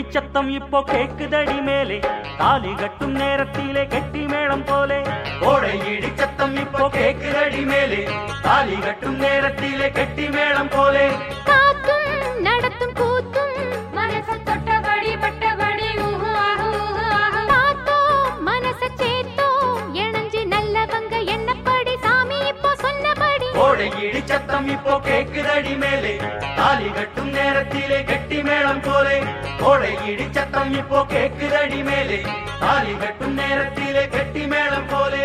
சத்தம் இப்போ கேக்குதடி மேலே தாலி கட்டும் நேரத்திலே கெட்டி மேளம் போலே கோடை இடி சத்தம் இப்போ கேக்குதடி மேலே தாலி கட்டும் நேரத்திலே கெட்டி மேளம் போலே காத்தும் நடத்தும் கூத்தும் மனச தொட்டபடி பட்டபடி ஊஹு ஆஹு ஊஹு ஆஹு. பார்த்தோம் மனச சேர்த்தோம் இணைஞ்சு நல்லவங்க என்னப்படி சாமி இப்போ சொன்னபடி கோடை இடி சத்தம் இப்போ கேக்குதடி மேலே தாலி கட்டும் நேரத்திலே கெட்டி மேளம் போலே கோடை இடி சத்தம் இப்போ கேக்குதடி மேலே தாலி கட்டும் நேரத்திலே கெட்டி மேளம் போலே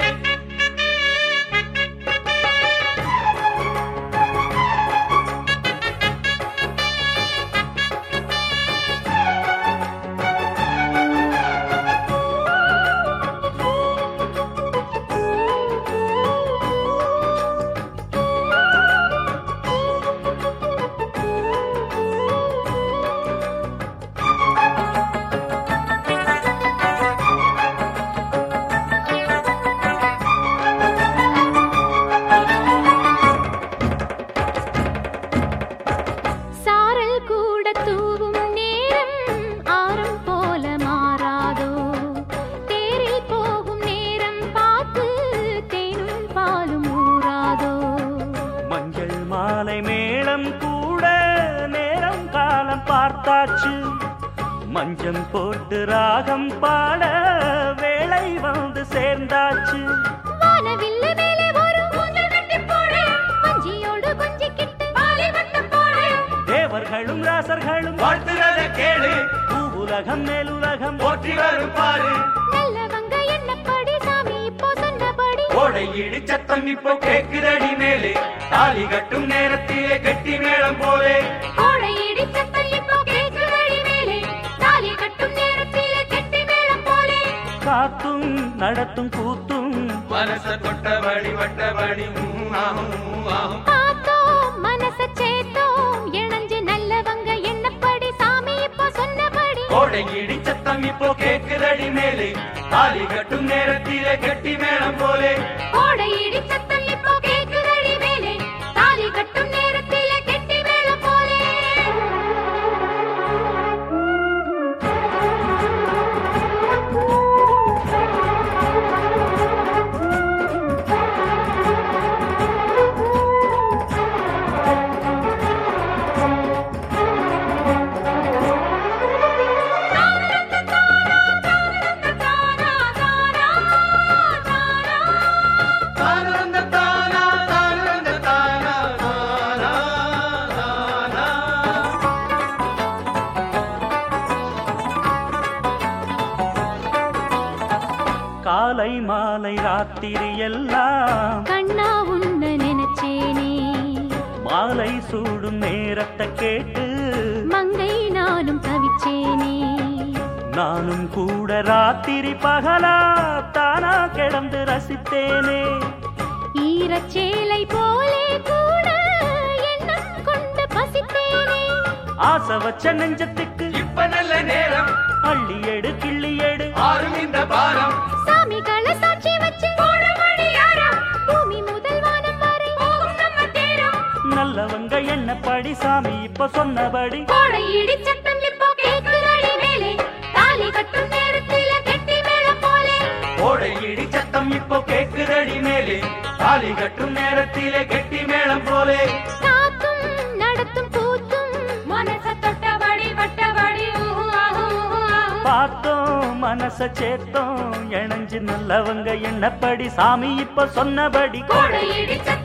சாரல் கூட தூவும் நேரம் ஆரம் போல மாறாதோ தேரில் போகும் நேரம் பார்த்து தேனும் பாலும் ஊறாதோ மஞ்சள் மாலை மேளம் கூட நேரம் காலம் பார்த்தாச்சு மஞ்சம் போட்டு ராகம் பாட வேளை வந்து சேர்ந்தாச்சு வானவில்லு மேலே ஒரு ஊஞ்சல் கட்டிப் போடு. வஞ்சியோடு கொஞ்சிக்கிட்டு வாலி வட்டம் போடு. தேவர்களும் ராசர்களும் வாழ்த்துறத கேளு பூவுலகம் மேலுலகம் போற்றி வரும் பாரு நல்லவங்க என்னப்படி சாமி இப்போ சொன்னபடி கோடை இடி சத்தம் இப்போ கேக்குதடி மேலே தாலி கட்டும் நேரத்திலே கெட்டி மேளம் போலே கோடை இடி சத்தம் இப்போ கேட்குதடி மேலே. தாலி கட்டும் நேரத்திலே கெட்டி மேளம் போலே. காத்தும் நடத்தும் கூத்தும் மனச தொட்டபடி வட்டபடி ஊம் ஆகும் ஊம் ஆகும் பார்த்தோம், மனச சேர்த்தோம், இணைஞ்சு நல்லவங்க என்னப்படி சாமி இப்போ சொன்னபடி கோடை இடி சத்தம் இப்போ கேக்குதடி மேலே தாலி கட்டும் நேரத்திலே கெட்டி மேளம் போலே கோடை இடி சத்தம் இப்போ கேட்குதடி மேலே. தாலி கட்டும் நேரத்திலே கெட்டி மேளம் போலே. தானந்த தானா தானந்த தானா தானா தானா காலை மாலை ராத்திரி எல்லாம் கண்ணா உன்ன நினைச்சேனே மாலை சூடும் நேரத்தை கேட்டு மங்கை நானும் தவிச்சேனே நானும் கூட ராத்திரி பகலா தானா கிடந்து ரசித்தேனே ஈரச்சேலை போலே கூட எண்ணம் கொண்டு பசித்தேனே ஆசை வச்ச நெஞ்சத்துக்கு இப்ப நல்ல நேரம் அள்ளி எடு கிள்ளி எடு ஆறும் இந்த பாரம் சாமிகளை சாட்சி வச்சு போடும்படி யாரும் பூமி முதல் வானம் வரை போகும் நம்ம தேரம் நல்லவங்க என்ன படி சாமி இப்ப சொன்னபடி கோடை இடி சத்தம் இப்போ கேட்குதடி மேலே தாலி கட்டும் நேரத்தில கெட்டி மேளம் போலே கோடை இடி சத்தம் இப்போ கேக்குதடி மேலே தாலி கட்டும் நேரத்திலே கெட்டி மேளம் போலே காத்தும் நடத்தும் கூத்தும் மனச தொட்டபடி வட்டபடி ஊஹு ஆஹு ஊஹு ஆஹு. பார்த்தோம் மனச சேர்த்தோம் இணைஞ்சு நல்லவங்க என்னப்படி சாமி இப்ப சொன்னபடி கோடை இடி சத்தம்